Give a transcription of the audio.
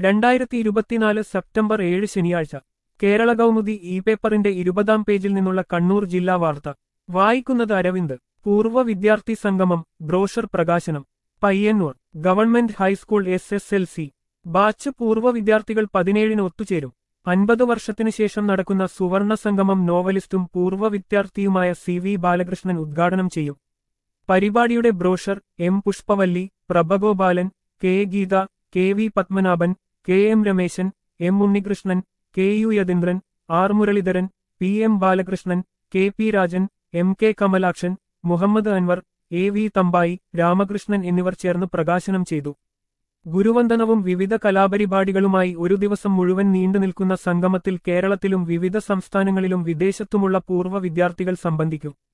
രണ്ടായിരത്തി ഇരുപത്തിനാല് സെപ്റ്റംബർ ഏഴ് ശനിയാഴ്ച കേരള കൗമുദി ഇ പേപ്പറിന്റെ ഇരുപതാം പേജിൽ നിന്നുള്ള കണ്ണൂർ ജില്ലാ വാർത്ത വായിക്കുന്നത് അരവിന്ദ് പൂർവ്വ വിദ്യാർത്ഥി സംഗമം ബ്രോഷർ പ്രകാശനം Payyanur government high school S S L C batch പൂർവ്വ വിദ്യാർത്ഥികൾ പതിനേഴിന് ഒത്തുചേരും അൻപത് വർഷത്തിനു ശേഷം നടക്കുന്ന സുവർണ സംഗമം നോവലിസ്റ്റും പൂർവ്വ വിദ്യാർത്ഥിയുമായ സി വി ബാലകൃഷ്ണൻ ഉദ്ഘാടനം ചെയ്യും പരിപാടിയുടെ brochure M Pushpavalli Prabhagopalan K Geetha K V Padmanabhan K M Rameshan M Unnikrishnan K U Yatheendran R Muraleedharan P M Balakrishnan K P Rajan M K Kamalakshan Muhammad Anwar A V Thampayi Ramakrishnan എന്നിവർ ചേർന്ന് പ്രകാശനം ചെയ്തു ഗുരുവന്ദനവും വിവിധ കലാപരിപാടികളുമായി ഒരു ദിവസം മുഴുവൻ നീണ്ടുനിൽക്കുന്ന സംഗമത്തിൽ കേരളത്തിലും വിവിധ സംസ്ഥാനങ്ങളിലും വിദേശത്തുമുള്ള പൂർവ്വ വിദ്യാർത്ഥികൾ സംബന്ധിക്കും